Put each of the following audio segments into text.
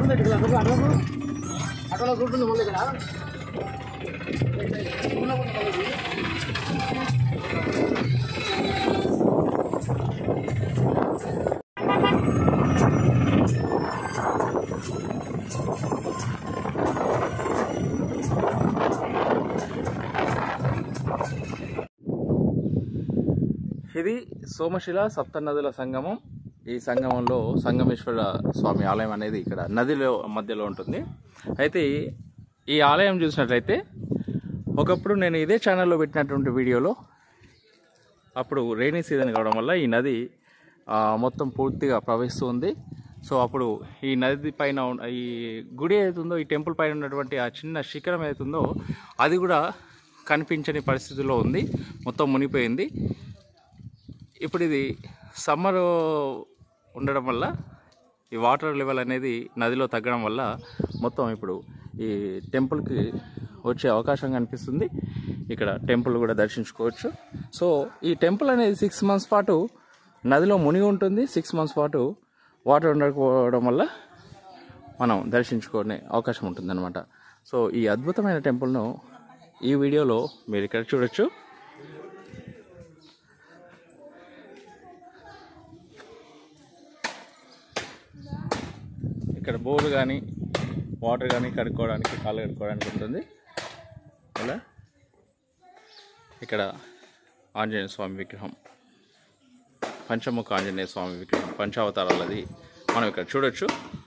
అట్లా చూస్తుంది మళ్ళీ ఇక్కడ ఇది సోమశిల సప్తనదుల సంగమం ఈ సంగమంలో సంగమేశ్వర స్వామి ఆలయం అనేది ఇక్కడ నదిలో మధ్యలో ఉంటుంది అయితే ఈ ఆలయం చూసినట్లయితే ఒకప్పుడు నేను ఇదే ఛానల్లో పెట్టినటువంటి వీడియోలో అప్పుడు రైనీ సీజన్ కావడం వల్ల ఈ నది ఆ, మొత్తం పూర్తిగా ప్రవహిస్తుంది సో అప్పుడు ఈ నది పైన ఉన్న- ఈ గుడి ఏదైతుందో ఈ టెంపుల్ పైన ఉన్నటువంటి ఆ చిన్న శిఖరం ఏదైతుందో అది కూడా కనిపించని పరిస్థితిలో ఉంది మొత్తం మునిగిపోయింది ఇప్పుడు ఇది సమ్మర్ ఉండడం వల్ల ఈ వాటర్ లెవెల్ అనేది నదిలో తగ్గడం వల్ల మొత్తం ఇప్పుడు ఈ టెంపుల్కి వచ్చే అవకాశం కనిపిస్తుంది ఇక్కడ టెంపుల్ కూడా దర్శించుకోవచ్చు సో ఈ టెంపుల్ అనేది సిక్స్ మంత్స్ పాటు నదిలో మునిగి ఉంటుంది సిక్స్ మంత్స్ పాటు వాటర్ ఉండకపోవడం వల్ల మనం దర్శించుకునే అవకాశం ఉంటుందన్నమాట సో ఈ అద్భుతమైన టెంపుల్ను ఈ వీడియోలో మీరు ఇక్కడ చూడొచ్చు ఇక్కడ బోర్ కానీ వాటర్ కానీ కడుక్కోవడానికి కాళ్ళు కడుక్కోవడానికి ఉంటుంది అలా ఇక్కడ ఆంజనేయ స్వామి విగ్రహం పంచముఖ ఆంజనేయ స్వామి విగ్రహం పంచావతారాలది మనం ఇక్కడ చూడొచ్చు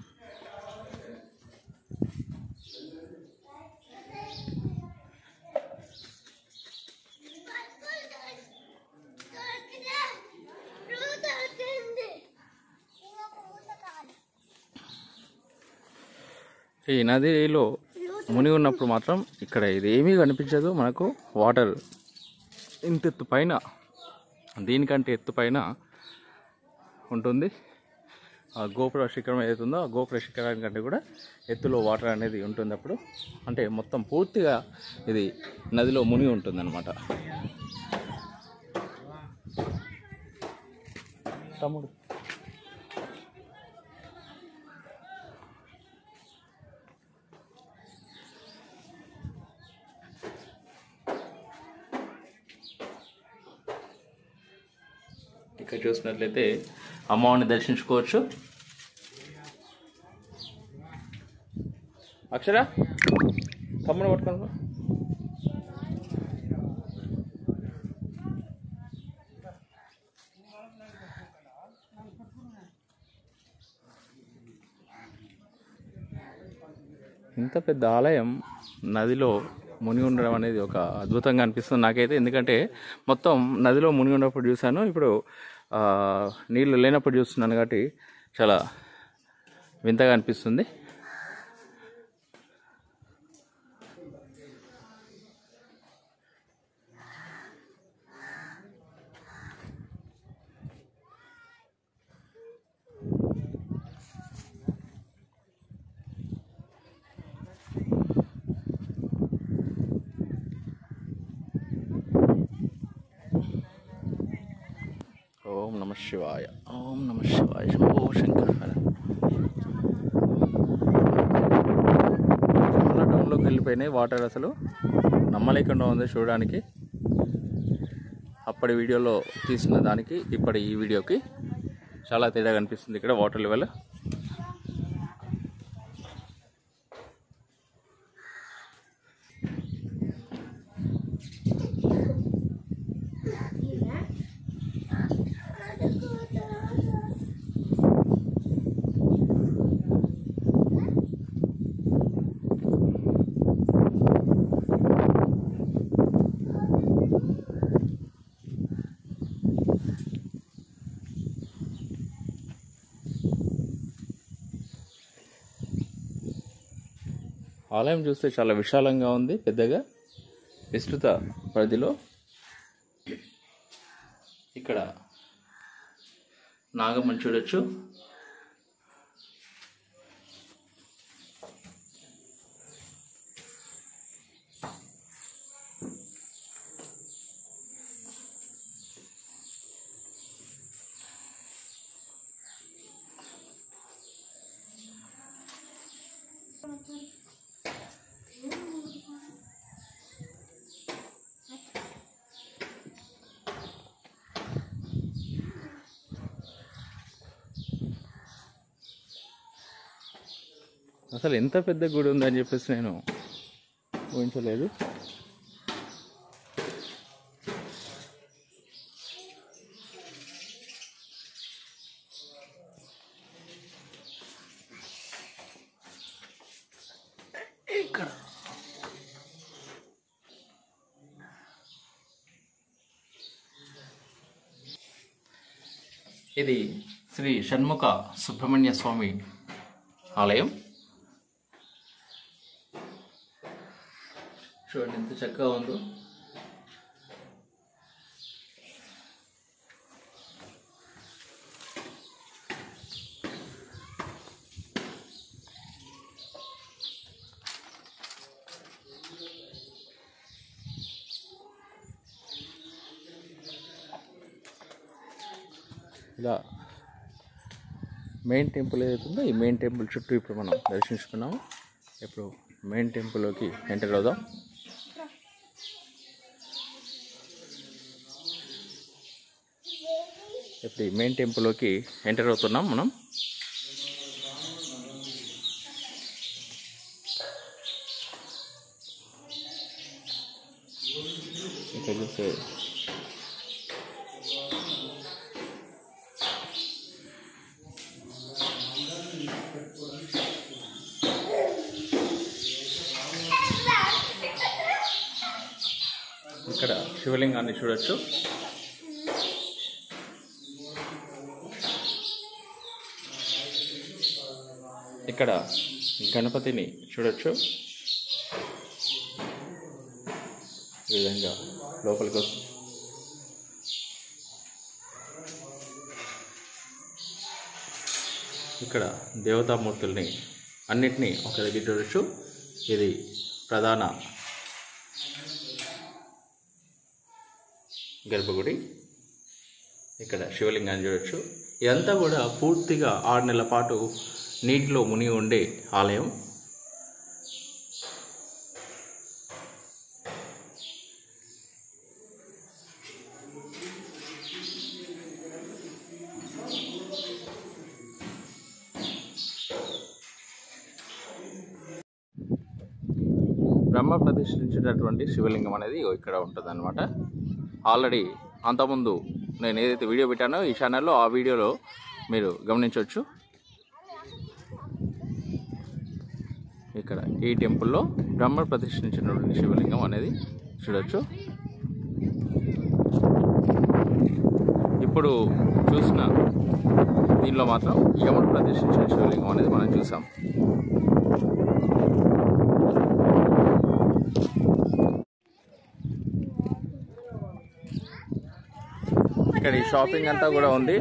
ఈ నదిలో మునిగి ఉన్నప్పుడు మాత్రం ఇక్కడ ఇది ఏమీ కనిపించదు మనకు వాటర్ ఇంత ఎత్తు పైన దీనికంటే ఎత్తు పైన ఉంటుంది ఆ గోపుర శిఖరం ఏదైతుందో ఆ గోపుర శిఖరం కంటే కూడా ఎత్తులో వాటర్ అనేది ఉంటుంది అప్పుడు అంటే మొత్తం పూర్తిగా ఇది నదిలో మునిగి ఉంటుంది అనమాట తమ్ముడు ఇక్కడ చూసినట్లయితే అమ్మవారిని దర్శించుకోవచ్చు అక్షర తమ్ముడు పట్టుకోను పో. ఇంత పెద్ద ఆలయం నదిలో మునిగి ఉండడం అనేది ఒక అద్భుతంగా అనిపిస్తుంది నాకైతే ఎందుకంటే మొత్తం నదిలో మునిగి ఉన్నప్పుడు చూశాను ఇప్పుడు ఆ, నీళ్లు లేనప్పుడు చూస్తున్నాను కాబట్టి చాలా వింతగా అనిపిస్తుంది ఓం నమ శివాయ ఓం నమ శివాయ శంభో శంకర హర. చాలా డౌన్లోకి వెళ్ళిపోయినాయి వాటర్ అసలు నమ్మలేకుండా ఉంది చూడడానికి అప్పటి వీడియోలో తీసిన దానికి ఇప్పటి ఈ వీడియోకి చాలా తేడా కనిపిస్తుంది ఇక్కడ వాటర్ లెవెల్ ఆలయం చూస్తే చాలా విశాలంగా ఉంది పెద్దగా విస్తృత పరిధిలో ఇక్కడ నాగమ్మని చూడొచ్చు అసలు ఎంత పెద్ద గుడి ఉందని చెప్పేసి నేను ఊహించలేదు ఇక్కడ ఇది శ్రీ షణ్ముఖ సుబ్రహ్మణ్య స్వామి ఆలయం చూడండి ఎంత చక్కగా ఉందో ఇలా మెయిన్ టెంపుల్ ఏదైతే ఉందో ఈ మెయిన్ టెంపుల్ చుట్టూ ఇప్పుడు మనం దర్శించుకున్నాము ఇప్పుడు మెయిన్ టెంపుల్లోకి ఎంటర్ అవుదాం ఇప్పుడు ఈ మెయిన్ టెంపుల్లోకి ఎంటర్ అవుతున్నాం మనం ఇక్కడ చూస్తే ఇక్కడ శివలింగాన్ని చూడొచ్చు ఇక్కడ గణపతిని చూడొచ్చు ఈ విధంగా లోపలికి వస్తుంది ఇక్కడ దేవతామూర్తుల్ని అన్నిటినీ ఒక దగ్గర చూడొచ్చు ఇది ప్రధాన గర్భగుడి ఇక్కడ శివలింగాన్ని చూడొచ్చు ఇదంతా కూడా పూర్తిగా ఆరు నెలల పాటు నీటిలో మునిగి ఉండే ఆలయం బ్రహ్మ ప్రతిష్ఠించినటువంటి శివలింగం అనేది ఇక్కడ ఉంటుంది అనమాట ఆల్రెడీ అంతకుముందు నేను ఏదైతే వీడియో పెట్టానో ఈ ఛానల్లో ఆ వీడియోలో మీరు గమనించవచ్చు ఇక్కడ ఈ టెంపుల్లో బ్రహ్మ ప్రతిష్ఠించినటువంటి శివలింగం అనేది చూడొచ్చు ఇప్పుడు చూసిన దీనిలో మాత్రం యముడు ప్రతిష్ఠించిన శివలింగం అనేది మనం చూసాం ఇక్కడ ఈ షాపింగ్ అంతా కూడా ఉంది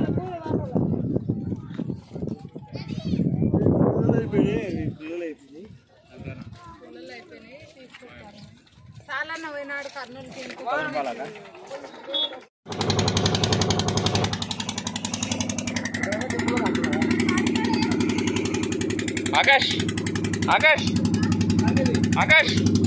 చాలా పోయినాడు కర్నూలుకి ఇంకో ఆకాష్ ఆకాష్ ఆకాష్